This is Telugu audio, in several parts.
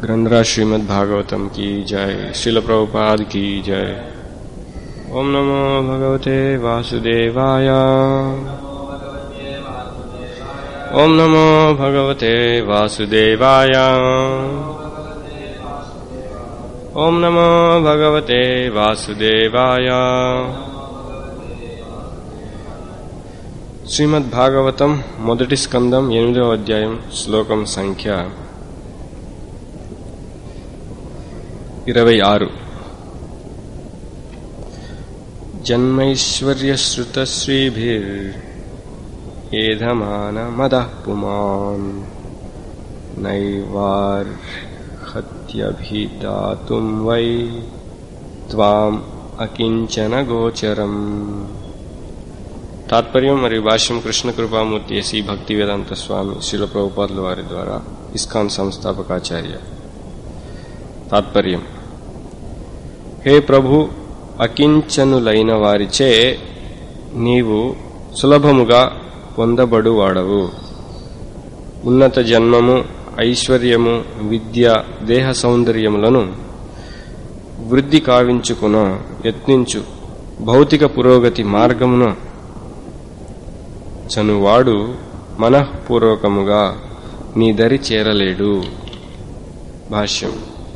ग्रंथराज श्रीमद् भागवतम की जय शिल प्रभुपाद की जय ओम नमो भगवते वासुदेवाय ओम नमो भगवते वासुदेवाय ओम नमो भगवते वासुदेवाय శ్రీమద్ భాగవతం మొదటి స్కందం ఎనిమిదవ అధ్యాయం శ్లోకం సంఖ్య ఇరవై ఆరు జన్మైశ్వర్యశ్రుతశ్రీభిర్యేధమానమదః పుమాన్ నైవార్హత్యభిదాతుం వై త్వాం అకించన గోచరం తాత్పర్యం మరియు భాష్యం కృష్ణ కృపామూర్తి ఎసి భక్తి వేదాంత స్వామి శిల ప్రభుపాదుల వారి ద్వారా ఇస్కాన్ సంస్థాపకాచార్య తాత్పర్యం హే ప్రభు అకించనులైన వారిచే నీవు సులభముగా పొందబడువాడవు ఉన్నత జన్మము ఐశ్వర్యము విద్య దేహ సౌందర్యములను వృద్ధి కావించుకున యత్నించు భౌతిక పురోగతి మార్గమున చనువాడు మనఃపూర్వకముగా నీ దరి చేరలేడు భాష్యం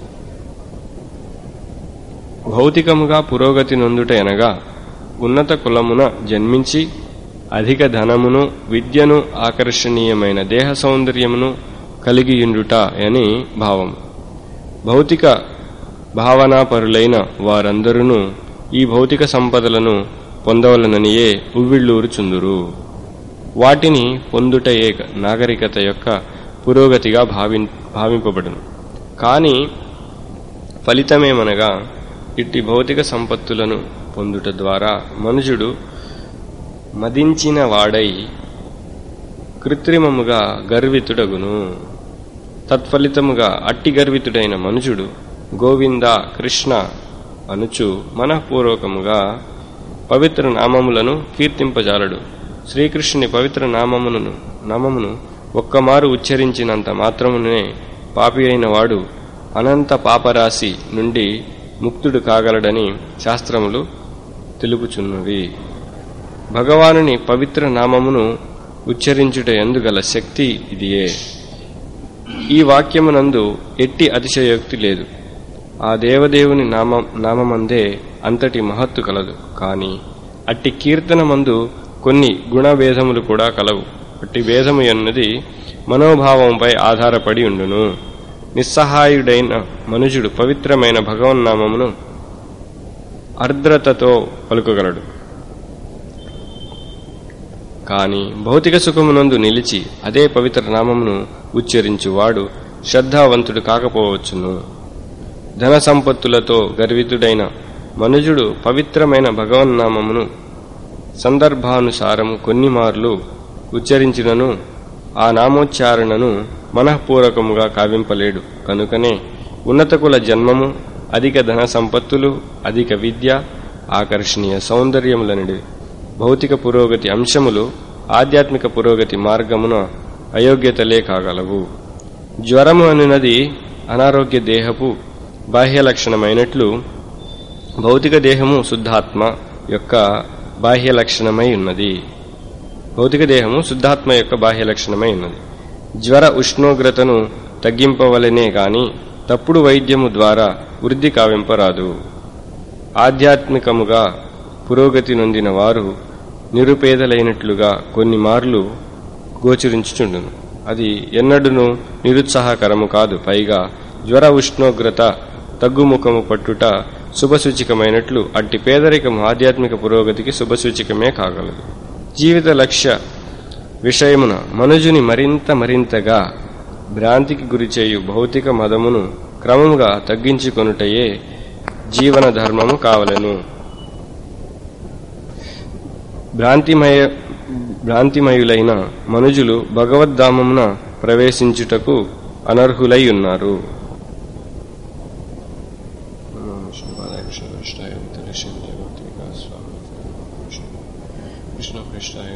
భౌతికముగా పురోగతి నొందుట ఎనగా ఉన్నత కులమున జన్మించి అధిక ధనమును విద్యను ఆకర్షణీయమైన దేహ సౌందర్యమును కలిగియుండుట అని భావం భౌతిక భావనాపరులైన వారందరూ ఈ భౌతిక సంపదలను పొందవలననియే ఉవ్విళ్ళూరుచుందురు వాటిని పొందుటయే నాగరికత యొక్క పురోగతిగా భావి భావింపబడును కానీ ఫలితమేమనగా ఇట్టి భౌతిక సంపత్తులను పొందుట ద్వారా మనుషుడు మదించిన వాడై కృత్రిమముగా గర్వితుడగును తత్ఫలితముగా అట్టి గర్వితుడైన మనుషుడు గోవింద కృష్ణ అనుచు మనఃపూర్వకముగా పవిత్ర నామములను కీర్తింపజాలడు శ్రీకృష్ణుని పవిత్ర నామమును నామమును ఒక్కమారు ఉచ్చరించినంత మాత్రమునే పాపి అయిన వాడు అనంత పాపరాశి నుండి ముక్తుడు కాగలడని శాస్త్రములు తెలుపుచున్నవి భగవానుని పవిత్ర నామమును ఉచ్చరించుట ఎందుగల శక్తి ఇదియే ఈ వాక్యమునందు ఎట్టి అతిశయోక్తి లేదు ఆ దేవదేవుని నామం నామమందే అంతటి మహత్తు కలదు కాని అట్టి కీర్తనమందు కొన్ని గుణభేదములు కూడా కలవు అట్టి భేదము ఎన్నది మనోభావంపై ఆధారపడి ఉండును నిస్సహాయుడైన మనుజుడు పవిత్రమైన భగవన్నామమును ఆర్ద్రతతో పలుకగలడు కాని భౌతిక సుఖమునందు నిలిచి అదే పవిత్ర నామమును ఉచ్చరించువాడు శ్రద్ధావంతుడు కాకపోవచ్చును ధన సంపత్తులతో గర్వితుడైన మనుజుడు పవిత్రమైన భగవన్నామమును సందర్భానుసారము కొన్ని మార్లు ఉచ్చరించినను ఆ నామోచ్చారణను మనఃపూర్వకముగా కావింపలేడు కనుకనే ఉన్నతకుల జన్మము అధిక ధన సంపత్తులు అధిక విద్య ఆకర్షణీయ సౌందర్యములనిడి భౌతిక పురోగతి అంశములు ఆధ్యాత్మిక పురోగతి మార్గమున అయోగ్యతలే కాగలవు జ్వరము అనున్నది అనారోగ్య దేహపు బాహ్య లక్షణమైనట్లు భౌతిక దేహము శుద్ధాత్మ యొక్క బాహ్య లక్షణమై ఉన్నది భౌతిక దేహము శుద్ధాత్మ యొక్క బాహ్య లక్షణమై ఉన్నది జ్వర ఉష్ణోగ్రతను తగ్గింపవలనే గాని తప్పుడు వైద్యము ద్వారా వృద్ధి కావింపరాదు ఆధ్యాత్మికముగా పురోగతి నొందిన వారు నిరుపేదలైనట్లుగా కొన్ని మార్లు గోచరించుచుండును అది ఎన్నడూను నిరుత్సాహకరము కాదు పైగా జ్వర ఉష్ణోగ్రత తగ్గుముఖము పట్టుట శుభసూచికమైనట్లు అట్టి పేదరికము ఆధ్యాత్మిక పురోగతికి శుభసూచికమే కాగలదు జీవిత లక్ష్య విషయమున మనుజుని మరింత మరింతగా భ్రాంతికి గురిచేయు భౌతిక మదమును క్రమముగా తగ్గించుకొనుటయే జీవన ధర్మము కావలను భ్రాంతిమయ భ్రాంతిమయులైన మనుజులు భగవద్ధామమున ప్రవేశించుటకు అనర్హులై ఉన్నారు కృష్ణ కృష్ణాయ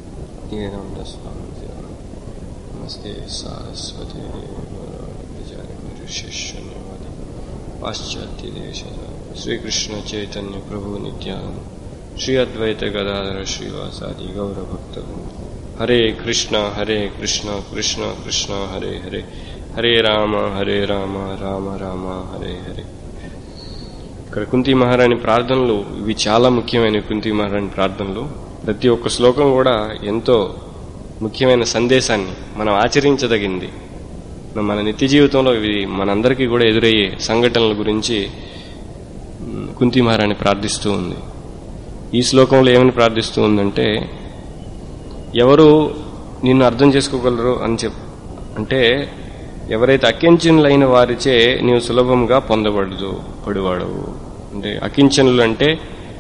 నమస్తే సారస్వతి విచారి నిర్విశేషణ్యవాది పాశ్చాత్య దేశ శ్రీకృష్ణ చైతన్య ప్రభు నిత్యానంద శ్రీ అద్వైత గదాధర శ్రీవాసాది గౌరభక్త హరే కృష్ణ హరే కృష్ణ కృష్ణ కృష్ణ హరే హరే హరే రామ హరే రామ రామ రామ హరే హరే ఇక్కడ కుంతి మహారాణి ప్రార్థనలు ఇవి చాలా ముఖ్యమైన కుంతి మహారాణి ప్రార్థనలు ప్రతి ఒక్క శ్లోకం కూడా ఎంతో ముఖ్యమైన సందేశాన్ని మనం ఆచరించదగింది మన నిత్య జీవితంలో ఇవి మనందరికీ కూడా ఎదురయ్యే సంఘటనల గురించి ఉమ్, కుంతి మహారాణి ప్రార్థిస్తూ ఉంది ఈ శ్లోకంలో ఏమని ప్రార్థిస్తూ ఉందంటే ఎవరు నిన్ను అర్థం చేసుకోగలరు అని చెప్ అంటే ఎవరైతే అకించనులైన వారిచే నీవు సులభంగా పొందబడదు పడివాడవు అంటే అకించనులు అంటే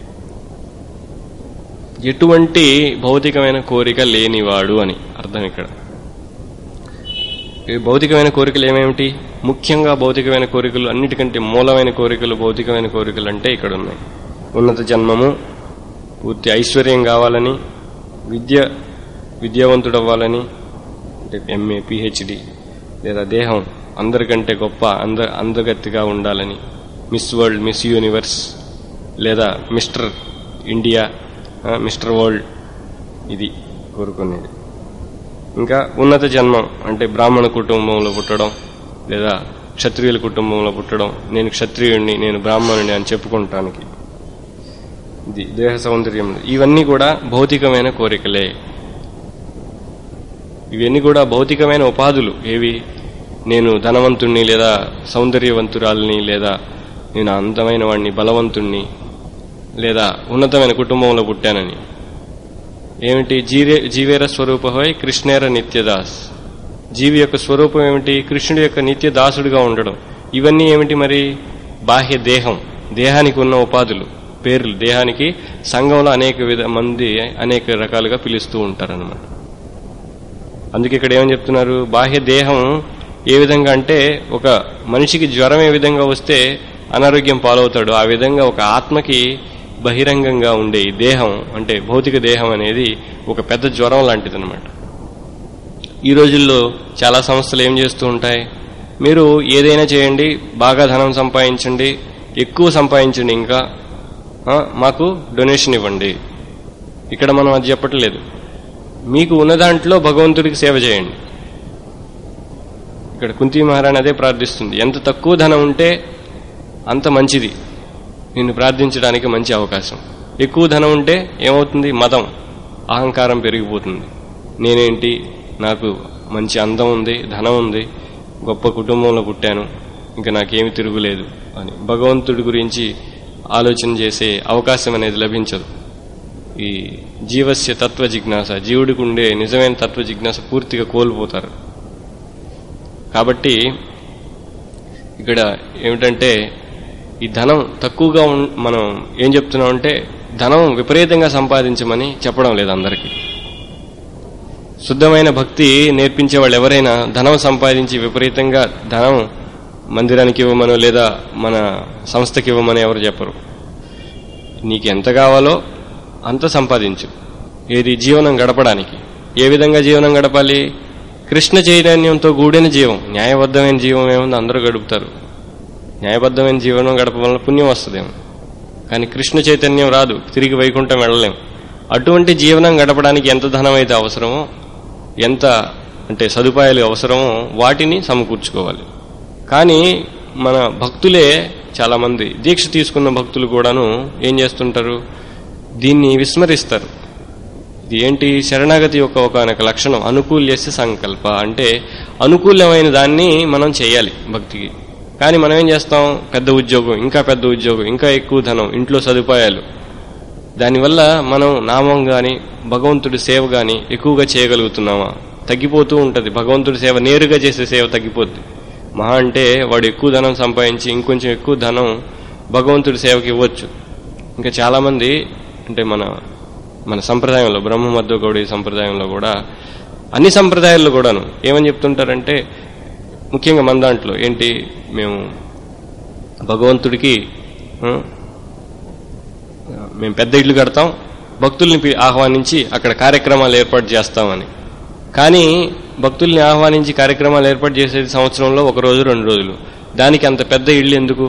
ఎటువంటి భౌతికమైన కోరిక లేనివాడు అని అర్థం ఇక్కడ ఈ భౌతికమైన కోరికలు ఏమేమిటి ముఖ్యంగా భౌతికమైన కోరికలు అన్నిటికంటే మూలమైన కోరికలు భౌతికమైన కోరికలు అంటే ఇక్కడ ఉన్నాయి ఉన్నత జన్మము పూర్తి ఐశ్వర్యం కావాలని విద్య విద్యావంతుడవ్వాలని అంటే ఎంఏ పిహెచ్డి లేదా దేహం అందరికంటే గొప్ప అంద అందగత్తిగా ఉండాలని మిస్ వరల్డ్ మిస్ యూనివర్స్ లేదా మిస్టర్ ఇండియా ఆ, మిస్టర్ వరల్డ్ ఇది కోరుకునేది ఇంకా ఉన్నత జన్మం అంటే బ్రాహ్మణ కుటుంబంలో పుట్టడం లేదా క్షత్రియుల కుటుంబంలో పుట్టడం నేను క్షత్రియుడిని నేను బ్రాహ్మణుని అని చెప్పుకుంటానికి ఇది దేహ సౌందర్యం ఇవన్నీ కూడా భౌతికమైన కోరికలే ఇవన్నీ కూడా భౌతికమైన ఉపాధులు ఏవి నేను ధనవంతుణ్ణి లేదా సౌందర్యవంతురాల్ని లేదా నేను అందమైన వాడిని బలవంతుణ్ణి లేదా ఉన్నతమైన కుటుంబంలో పుట్టానని ఏమిటి జీవే జీవేర స్వరూపమై కృష్ణేర నిత్యదాస్ జీవి యొక్క స్వరూపం ఏమిటి కృష్ణుడి యొక్క నిత్య దాసుడిగా ఉండడం ఇవన్నీ ఏమిటి మరి బాహ్య దేహం దేహానికి ఉన్న ఉపాధులు పేర్లు దేహానికి సంఘంలో అనేక విధ మంది అనేక రకాలుగా పిలుస్తూ ఉంటారన్నమాట అందుకే ఇక్కడ ఏమని చెప్తున్నారు బాహ్య దేహం ఏ విధంగా అంటే ఒక మనిషికి జ్వరం ఏ విధంగా వస్తే అనారోగ్యం పాలవుతాడు ఆ విధంగా ఒక ఆత్మకి బహిరంగంగా ఉండే ఈ దేహం అంటే భౌతిక దేహం అనేది ఒక పెద్ద జ్వరం లాంటిదన్నమాట ఈ రోజుల్లో చాలా సంస్థలు ఏం చేస్తూ ఉంటాయి మీరు ఏదైనా చేయండి బాగా ధనం సంపాదించండి ఎక్కువ సంపాదించండి ఇంకా ఆ, మాకు డొనేషన్ ఇవ్వండి ఇక్కడ మనం అది చెప్పట్లేదు మీకు ఉన్న దాంట్లో భగవంతుడికి సేవ చేయండి ఇక్కడ కుంతి మహారాణి అదే ప్రార్థిస్తుంది ఎంత తక్కువ ధనం ఉంటే అంత మంచిది నిన్ను ప్రార్థించడానికి మంచి అవకాశం ఎక్కువ ధనం ఉంటే ఏమవుతుంది మతం అహంకారం పెరిగిపోతుంది నేనేంటి నాకు మంచి అందం ఉంది ధనం ఉంది గొప్ప కుటుంబంలో పుట్టాను ఇంకా నాకేమి తిరుగులేదు అని భగవంతుడి గురించి ఆలోచన చేసే అవకాశం అనేది లభించదు ఈ జీవస్య తత్వ జిజ్ఞాస జీవుడికి ఉండే నిజమైన తత్వ జిజ్ఞాస పూర్తిగా కోల్పోతారు కాబట్టి ఇక్కడ ఏమిటంటే ఈ ధనం తక్కువగా ఉన్- మనం ఏం చెప్తున్నామంటే ధనం విపరీతంగా సంపాదించమని చెప్పడం లేదు అందరికీ శుద్ధమైన భక్తి నేర్పించే వాళ్ళు ఎవరైనా ధనం సంపాదించి విపరీతంగా ధనం మందిరానికి ఇవ్వమనో లేదా మన సంస్థకి ఇవ్వమని ఎవరు చెప్పరు నీకు ఎంత కావాలో అంత సంపాదించు ఏది జీవనం గడపడానికి ఏ విధంగా జీవనం గడపాలి కృష్ణ చైతన్యంతో కూడిన జీవం న్యాయబద్ధమైన జీవం ఏముంది అందరూ గడుపుతారు న్యాయబద్ధమైన జీవనం గడపడం వల్ల పుణ్యం వస్తుందేమో కానీ కృష్ణ చైతన్యం రాదు తిరిగి వైకుంఠం వెళ్ళలేం అటువంటి జీవనం గడపడానికి ఎంత ధనం అయితే అవసరమో ఎంత అంటే సదుపాయాలు అవసరమో వాటిని సమకూర్చుకోవాలి కానీ మన భక్తులే చాలా మంది దీక్ష తీసుకున్న భక్తులు కూడాను ఏం చేస్తుంటారు దీన్ని విస్మరిస్తారు ఇది ఏంటి శరణాగతి యొక్క ఒకనొక లక్షణం అనుకూల్యస్య సంకల్ప అంటే అనుకూలమైన దాన్ని మనం చేయాలి భక్తికి కానీ మనం ఏం చేస్తాం పెద్ద ఉద్యోగం ఇంకా పెద్ద ఉద్యోగం ఇంకా ఎక్కువ ధనం ఇంట్లో సదుపాయాలు దానివల్ల మనం నామం గాని భగవంతుడి సేవ గాని ఎక్కువగా చేయగలుగుతున్నామా తగ్గిపోతూ ఉంటది భగవంతుడి సేవ నేరుగా చేసే సేవ తగ్గిపోద్ది మహా అంటే వాడు ఎక్కువ ధనం సంపాదించి ఇంకొంచెం ఎక్కువ ధనం భగవంతుడి సేవకి ఇవ్వచ్చు ఇంకా చాలా మంది అంటే మన మన సంప్రదాయంలో బ్రహ్మ మధ్య గౌడి సంప్రదాయంలో కూడా అన్ని సంప్రదాయాల్లో కూడాను ఏమని చెప్తుంటారంటే ముఖ్యంగా మన దాంట్లో ఏంటి మేము భగవంతుడికి ఆ, మేము పెద్ద ఇల్లు కడతాం భక్తుల్ని పి- ఆహ్వానించి అక్కడ కార్యక్రమాలు ఏర్పాటు చేస్తామని కానీ భక్తుల్ని ఆహ్వానించి కార్యక్రమాలు ఏర్పాటు చేసేది సంవత్సరంలో ఒక రోజు రెండు రోజులు దానికి అంత పెద్ద ఇల్లు ఎందుకు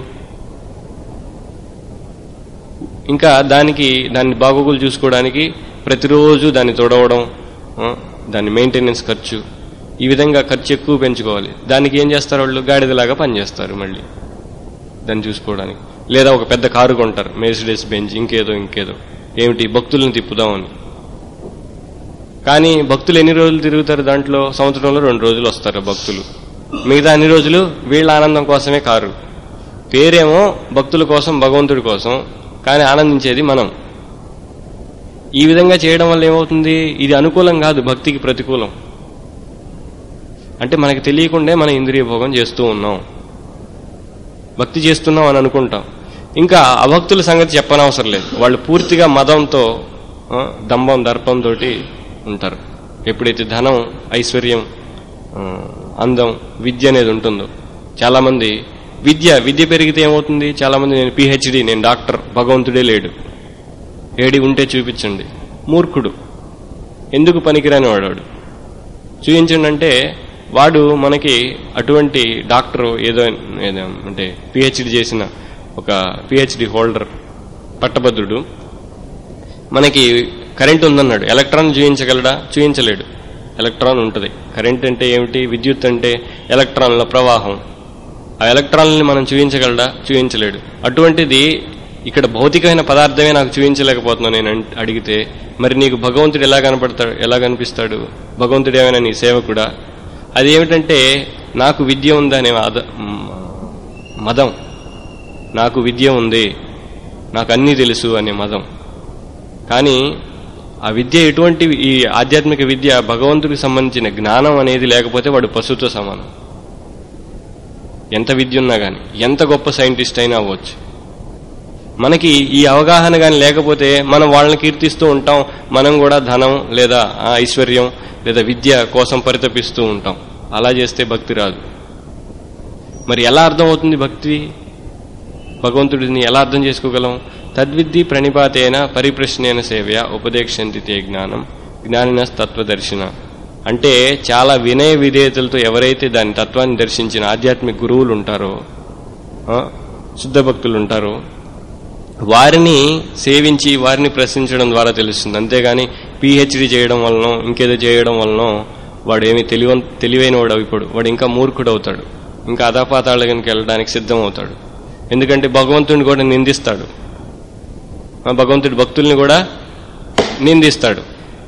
ఇంకా దానికి దాన్ని బాగోగులు చూసుకోవడానికి ప్రతిరోజు దాన్ని తొడవడం ఆ, దాని మెయింటెనెన్స్ ఖర్చు ఈ విధంగా ఖర్చు ఎక్కువ పెంచుకోవాలి దానికి ఏం చేస్తారు వాళ్ళు గాడిదలాగా పనిచేస్తారు మళ్ళీ దాన్ని చూసుకోవడానికి లేదా ఒక పెద్ద కారు కొంటారు మెర్సిడెస్ బెంచ్ ఇంకేదో ఇంకేదో ఏమిటి భక్తులను తిప్పుదామని కానీ భక్తులు ఎన్ని రోజులు తిరుగుతారు దాంట్లో సంవత్సరంలో రెండు రోజులు వస్తారు భక్తులు మిగతా అన్ని రోజులు వీళ్ళ ఆనందం కోసమే కారు పేరేమో భక్తుల కోసం భగవంతుడి కోసం కానీ ఆనందించేది మనం ఈ విధంగా చేయడం వల్ల ఏమవుతుంది ఇది అనుకూలం కాదు భక్తికి ప్రతికూలం అంటే మనకి తెలియకుండే మనం ఇంద్రియ భోగం చేస్తూ ఉన్నాం భక్తి చేస్తున్నాం అని అనుకుంటాం ఇంకా అభక్తుల సంగతి చెప్పనవసరం లేదు వాళ్ళు పూర్తిగా మదంతో ఆ, దంభం దర్పంతో ఉంటారు ఎప్పుడైతే ధనం ఐశ్వర్యం ఆ, అందం విద్య అనేది ఉంటుందో చాలా మంది విద్య విద్య పెరిగితే ఏమవుతుంది చాలా మంది నేను పిహెచ్డి నేను డాక్టర్ భగవంతుడే లేడు ఏడి ఉంటే చూపించండి మూర్ఖుడు ఎందుకు పనికిరాని వాడాడు చూపించండి అంటే వాడు మనకి అటువంటి డాక్టర్ ఏదో ఏదో అంటే పిహెచ్డి చేసిన ఒక పిహెచ్డి హోల్డర్ పట్టభద్రుడు మనకి కరెంట్ ఉందన్నాడు ఎలక్ట్రాన్ చూయించగలడా చూయించలేడు ఎలక్ట్రాన్ ఉంటుంది కరెంట్ అంటే ఏమిటి విద్యుత్ అంటే ఎలక్ట్రాన్ల ప్రవాహం ఆ ఎలక్ట్రాన్లని మనం చూయించగలడా చూయించలేడు అటువంటిది ఇక్కడ భౌతికమైన పదార్థమే నాకు చూపించలేకపోతున్నాను నేను అన్- అడిగితే మరి నీకు భగవంతుడు ఎలా కనపడతాడు ఎలా కనిపిస్తాడు భగవంతుడు ఏమైనా నీ సేవకుడా అది ఏమిటంటే నాకు విద్య ఉందనే ఆద- మ్, మదం నాకు విద్య ఉంది నాకు అన్నీ తెలుసు అనే మదం కానీ ఆ విద్య ఎటువంటి ఈ ఆధ్యాత్మిక విద్య భగవంతుడికి సంబంధించిన జ్ఞానం అనేది లేకపోతే వాడు పశువుతో సమానం ఎంత విద్య ఉన్నా కానీ ఎంత గొప్ప సైంటిస్ట్ అయినా అవ్వచ్చు మనకి ఈ అవగాహన కానీ లేకపోతే మనం వాళ్ళని కీర్తిస్తూ ఉంటాం మనం కూడా ధనం లేదా ఆ ఐశ్వర్యం లేదా విద్య కోసం పరితపిస్తూ ఉంటాం అలా చేస్తే భక్తి రాదు మరి ఎలా అర్థమవుతుంది భక్తి భగవంతుడిని ఎలా అర్థం చేసుకోగలం తద్విద్ది ప్రణిపాతేన పరిప్రశ్నేన సేవయ ఉపదేక్షంతి తే జ్ఞానం జ్ఞానిన తత్వదర్శన అంటే చాలా వినయ విధేయతలతో ఎవరైతే దాని తత్వాన్ని దర్శించిన ఆధ్యాత్మిక గురువులు ఉంటారో ఆ, శుద్ధ భక్తులు ఉంటారో వారిని సేవించి వారిని ప్రశ్నించడం ద్వారా తెలుస్తుంది అంతేగాని పిహెచ్డి చేయడం వలన ఇంకేదో చేయడం వలన వాడు ఏమి తెలివ తెలివైన వాడు ఇప్పుడు వాడు ఇంకా మూర్ఖుడు అవుతాడు ఇంకా అధాపాతాళానికి వెళ్ళడానికి సిద్ధం అవుతాడు ఎందుకంటే భగవంతుడిని కూడా నిందిస్తాడు ఆ భగవంతుడి భక్తుల్ని కూడా నిందిస్తాడు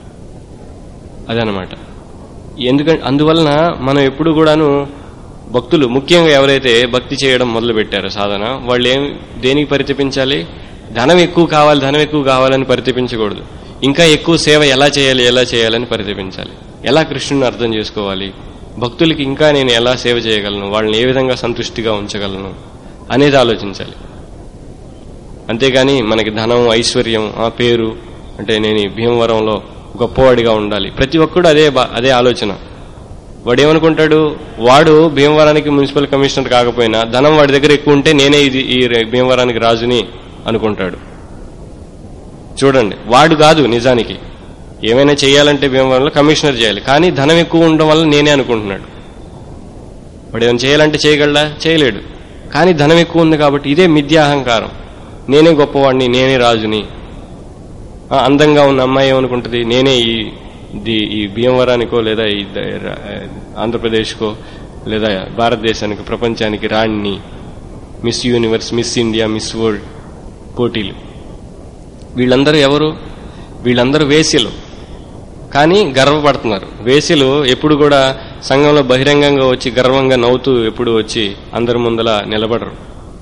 అదనమాట ఎందుకంటే అందువలన మనం ఎప్పుడు కూడాను భక్తులు ముఖ్యంగా ఎవరైతే భక్తి చేయడం మొదలు పెట్టారో సాధన వాళ్ళు ఏం దేనికి పరితపించాలి ధనం ఎక్కువ కావాలి ధనం ఎక్కువ కావాలని పరితపించకూడదు ఇంకా ఎక్కువ సేవ ఎలా చేయాలి ఎలా చేయాలని పరితపించాలి ఎలా కృష్ణుని అర్థం చేసుకోవాలి భక్తులకి ఇంకా నేను ఎలా సేవ చేయగలను వాళ్ళని ఏ విధంగా సంతుష్టిగా ఉంచగలను అనేది ఆలోచించాలి అంతేగాని మనకి ధనం ఐశ్వర్యం ఆ పేరు అంటే నేను ఈ భీమవరంలో గొప్పవాడిగా ఉండాలి ప్రతి ఒక్కడు అదే బా- అదే ఆలోచన వాడు ఏమనుకుంటాడు వాడు భీమవరానికి మున్సిపల్ కమిషనర్ కాకపోయినా ధనం వాడి దగ్గర ఎక్కువ ఉంటే నేనే ఇది ఈ రే- భీమవరానికి రాజుని అనుకుంటాడు చూడండి వాడు కాదు నిజానికి ఏమైనా చేయాలంటే భీమవరంలో కమిషనర్ చేయాలి కానీ ధనం ఎక్కువ ఉండడం వల్ల నేనే అనుకుంటున్నాడు వాడు ఏమైనా చేయాలంటే చేయగలడా చేయలేడు కానీ ధనం ఎక్కువ ఉంది కాబట్టి ఇదే మిథ్యాహంకారం నేనే గొప్పవాడిని నేనే రాజుని ఆ, అందంగా ఉన్న అమ్మాయి ఏమనుకుంటుంది నేనే ఈ ది- ఈ భీమవరానికో లేదా ఈ ద- ర- ఆంధ్రప్రదేశ్కో లేదా భారతదేశానికి ప్రపంచానికి రాణిని Miss Universe Miss India Miss World పోటీలు వీళ్ళందరూ ఎవరు వీళ్ళందరూ వేశ్యలు కానీ గర్వపడుతున్నారు వేశ్యలు ఎప్పుడు కూడా సంఘంలో బహిరంగంగా వచ్చి గర్వంగా నవ్వుతూ ఎప్పుడు వచ్చి అందరి ముందల నిలబడరు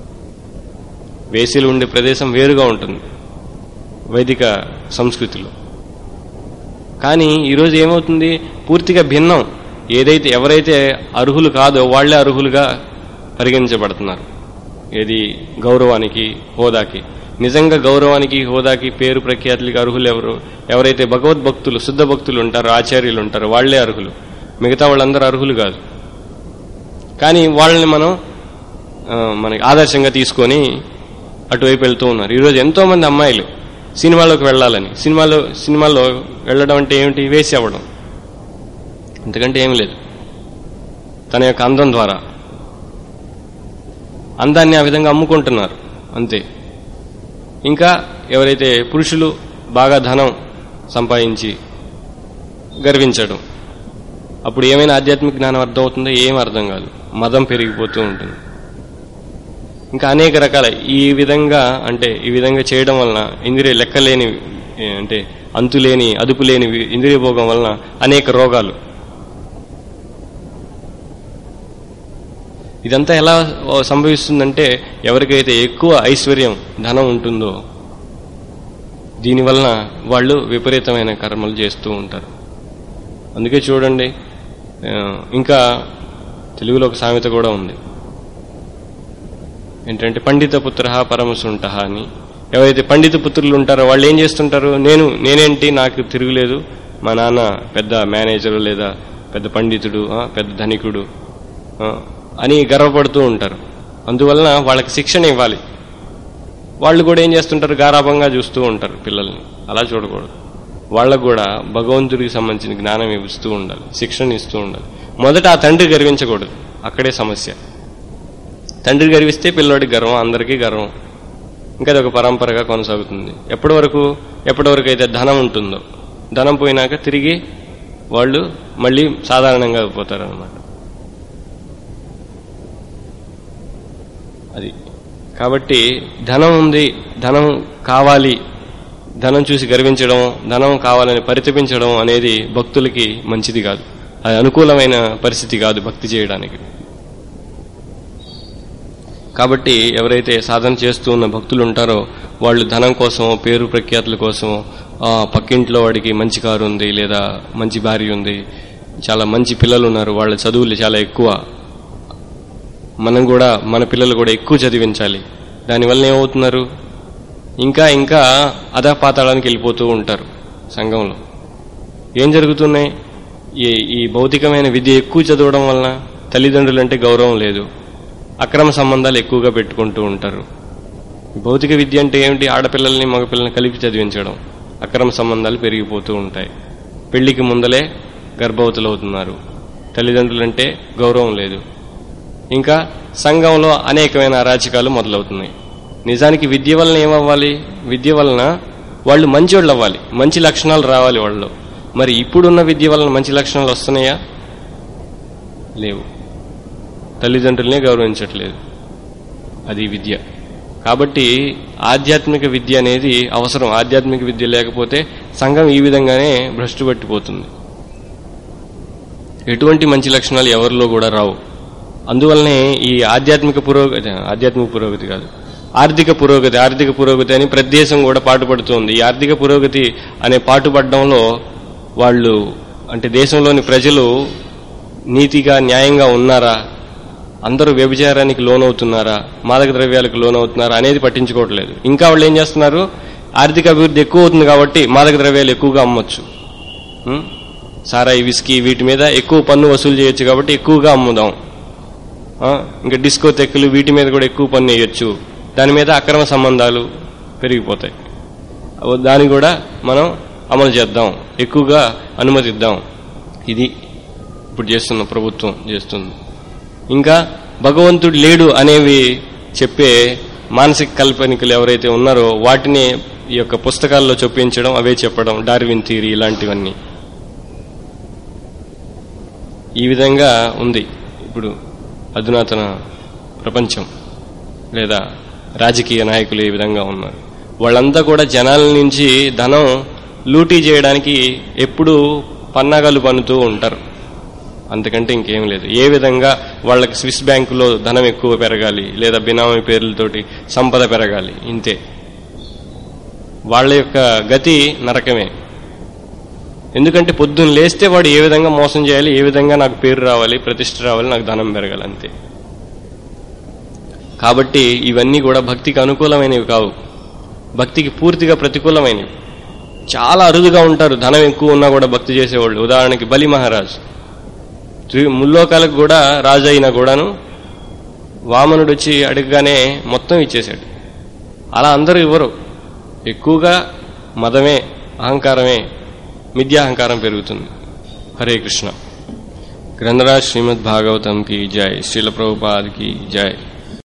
వేశ్యలు ఉండే ప్రదేశం వేరుగా ఉంటుంది వైదిక సంస్కృతిలో కానీ ఈరోజు ఏమవుతుంది పూర్తిగా భిన్నం ఏదైతే ఎవరైతే అర్హులు కాదో వాళ్లే అర్హులుగా పరిగణించబడుతున్నారు ఏది గౌరవానికి హోదాకి నిజంగా గౌరవానికి హోదాకి పేరు ప్రఖ్యాతులకి అర్హులు ఎవరు ఎవరైతే భగవద్భక్తులు శుద్ధ భక్తులు ఉంటారో ఆచార్యులు ఉంటారో వాళ్లే అర్హులు మిగతా వాళ్ళందరూ అర్హులు కాదు కానీ వాళ్ళని మనం ఆ, మనకి ఆదర్శంగా తీసుకొని అటువైపు వెళ్తూ ఉన్నారు ఈరోజు ఎంతో మంది అమ్మాయిలు సినిమాలోకి వెళ్ళాలని సినిమాలో సినిమాలో వెళ్ళడం అంటే ఏమిటి వేసి అవ్వడం అంతకంటే ఏం లేదు తన యొక్క అందం ద్వారా అందాన్ని ఆ విధంగా అమ్ముకుంటున్నారు అంతే ఇంకా ఎవరైతే పురుషులు బాగా ధనం సంపాదించి గర్వించడం అప్పుడు ఏమైనా ఆధ్యాత్మిక జ్ఞానం అర్థం అవుతుందో ఏం అర్థం కాదు మదం పెరిగిపోతూ ఉంటుంది ఇంకా అనేక రకాల ఈ విధంగా అంటే ఈ విధంగా చేయడం వలన ఇంద్రియ లెక్కలేని ఏ, అంటే అంతులేని అదుపు లేని వి- ఇంద్రియ భోగం వలన అనేక రోగాలు ఇదంతా ఎలా ఓ, సంభవిస్తుందంటే ఎవరికైతే ఎక్కువ ఐశ్వర్యం ధనం ఉంటుందో దీని వలన వాళ్ళు విపరీతమైన కర్మలు చేస్తూ ఉంటారు అందుకే చూడండి ఆ, ఇంకా తెలుగులో ఒక సామెత కూడా ఉంది ఏంటంటే పండిత పుత్ర పరమసుంట అని ఎవరైతే పండిత పుత్రులు ఉంటారో వాళ్ళు ఏం చేస్తుంటారు నేను నేనేంటి నాకు తిరుగులేదు మా నాన్న పెద్ద మేనేజరు లేదా పెద్ద పండితుడు ఆ, పెద్ద ధనికుడు ఆ, అని గర్వపడుతూ ఉంటారు అందువలన వాళ్ళకి శిక్షణ ఇవ్వాలి వాళ్ళు కూడా ఏం చేస్తుంటారు గారాభంగా చూస్తూ ఉంటారు పిల్లల్ని అలా చూడకూడదు వాళ్ళకు కూడా భగవంతుడికి సంబంధించిన జ్ఞానం ఇస్తూ ఉండాలి శిక్షణ ఇస్తూ ఉండాలి మొదట ఆ తండ్రి గర్వించకూడదు అక్కడే సమస్య తండ్రి గర్విస్తే పిల్లోడికి గర్వం అందరికీ గర్వం ఇంకా అది ఒక పరంపరగా కొనసాగుతుంది ఎప్పటి వరకు ఎప్పటి వరకు అయితే ధనం ఉంటుందో ధనం పోయినాక తిరిగి వాళ్ళు మళ్ళీ సాధారణంగా పోతారు అనమాట అది కాబట్టి ధనం ఉంది ధనం కావాలి ధనం చూసి గర్వించడం ధనం కావాలని పరితపించడం అనేది భక్తులకి మంచిది కాదు అది అనుకూలమైన పరిస్థితి కాదు భక్తి చేయడానికి కాబట్టి ఎవరైతే సాధన చేస్తూ ఉన్న భక్తులు ఉంటారో వాళ్ళు ధనం కోసం పేరు ప్రఖ్యాతుల కోసం ఆ, పక్కింట్లో వాడికి మంచి కారు ఉంది లేదా మంచి భార్య ఉంది చాలా మంచి పిల్లలు ఉన్నారు వాళ్ళ చదువులు చాలా ఎక్కువ మనం కూడా మన పిల్లలు కూడా ఎక్కువ చదివించాలి దానివల్ల ఏమవుతున్నారు ఇంకా ఇంకా అదా పాతాళానికి వెళ్ళిపోతూ ఉంటారు సంఘంలో ఏం జరుగుతున్నాయి ఈ ఈ భౌతికమైన విద్య ఎక్కువ చదవడం వలన తల్లిదండ్రులంటే గౌరవం లేదు అక్రమ సంబంధాలు ఎక్కువగా పెట్టుకుంటూ ఉంటారు ఈ భౌతిక విద్య అంటే ఏమిటి ఆడపిల్లల్ని మగపిల్లల్ని కలిపి చదివించడం అక్రమ సంబంధాలు పెరిగిపోతూ ఉంటాయి పెళ్లికి ముందలే గర్భవతులు అవుతున్నారు తల్లిదండ్రులంటే గౌరవం లేదు ఇంకా సంఘంలో అనేకమైన అరాచకాలు మొదలవుతున్నాయి నిజానికి విద్య వలన ఏమవ్వాలి విద్య వలన వాళ్ళు మంచోళ్ళు అవ్వాలి మంచి లక్షణాలు రావాలి వాళ్ళు మరి ఇప్పుడున్న విద్య వలన మంచి లక్షణాలు వస్తున్నాయా లేవు తల్లిదండ్రులనే గౌరవించట్లేదు అది విద్య కాబట్టి ఆధ్యాత్మిక విద్య అనేది అవసరం ఆధ్యాత్మిక విద్య లేకపోతే సంఘం ఈ విధంగానే భ్రష్టు పట్టిపోతుంది ఎటువంటి మంచి లక్షణాలు ఎవరిలో కూడా రావు అందువల్లనే ఈ ఆధ్యాత్మిక పురోగతి ఆధ్యాత్మిక పురోగతి కాదు ఆర్థిక పురోగతి ఆర్థిక పురోగతి అని ప్రతి దేశం కూడా పాటుపడుతోంది ఈ ఆర్థిక పురోగతి అనే పాటుపడడంలో వాళ్ళు అంటే దేశంలోని ప్రజలు నీతిగా న్యాయంగా ఉన్నారా అందరూ వ్యభిచారానికి లోనవుతున్నారా మాదక ద్రవ్యాలకు లోనవుతున్నారా అనేది పట్టించుకోవట్లేదు ఇంకా వాళ్ళు ఏం చేస్తున్నారు ఆర్థిక అభివృద్ధి ఎక్కువ అవుతుంది కాబట్టి మాదక ద్రవ్యాలు ఎక్కువగా అమ్మొచ్చు ఉం? సారాయి విస్కీ వీటి మీద ఎక్కువ పన్ను వసూలు చేయొచ్చు కాబట్టి ఎక్కువగా అమ్ముదాం ఆ, ఇంకా డిస్కో తెక్కులు వీటి మీద కూడా ఎక్కువ పన్ను వేయొచ్చు దాని మీద అక్రమ సంబంధాలు పెరిగిపోతాయి అవ- దాన్ని కూడా మనం అమలు చేద్దాం ఎక్కువగా అనుమతిద్దాం ఇది ఇప్పుడు చేస్తున్న ప్రభుత్వం చేస్తుంది ఇంకా భగవంతుడు లేడు అనేవి చెప్పే మానసిక కల్పనికలు ఎవరైతే ఉన్నారో వాటిని ఈ యొక్క పుస్తకాల్లో చొప్పించడం అవే చెప్పడం డార్విన్ థియరీ ఇలాంటివన్నీ ఈ విధంగా ఉంది ఇప్పుడు అధునాతన ప్రపంచం లేదా రాజకీయ నాయకులు ఈ విధంగా ఉన్నారు వాళ్ళంతా కూడా జనాల నుంచి ధనం లూటీ చేయడానికి ఎప్పుడూ పన్నాగాలు పన్నుతూ ఉంటారు అంతకంటే ఇంకేం లేదు ఏ విధంగా వాళ్ళకి స్విస్ బ్యాంకులో ధనం ఎక్కువ పెరగాలి లేదా బినామీ పేర్లతోటి సంపద పెరగాలి ఇంతే వాళ్ళ యొక్క గతి నరకమే ఎందుకంటే పొద్దున్న లేస్తే వాడు ఏ విధంగా మోసం చేయాలి ఏ విధంగా నాకు పేరు రావాలి ప్రతిష్ట రావాలి నాకు ధనం పెరగాలి అంతే కాబట్టి ఇవన్నీ కూడా భక్తికి అనుకూలమైనవి కావు భక్తికి పూర్తిగా ప్రతికూలమైనవి చాలా అరుదుగా ఉంటారు ధనం ఎక్కువ ఉన్నా కూడా భక్తి చేసేవాళ్ళు ఉదాహరణకి బలి మహారాజ్ త్రి- ముల్లోకాలకు కూడా రాజు అయినా కూడాను వామనుడు వచ్చి అడగగానే మొత్తం ఇచ్చేశాడు అలా అందరూ ఇవ్వరు ఎక్కువగా మదమే అహంకారమే మిథ్యాహంకారం పెరుగుతుంది హరే కృష్ణ గ్రంథరాజ్ శ్రీమద్ భాగవతం కి జై శ్రీల ప్రభుపాద్ కి జై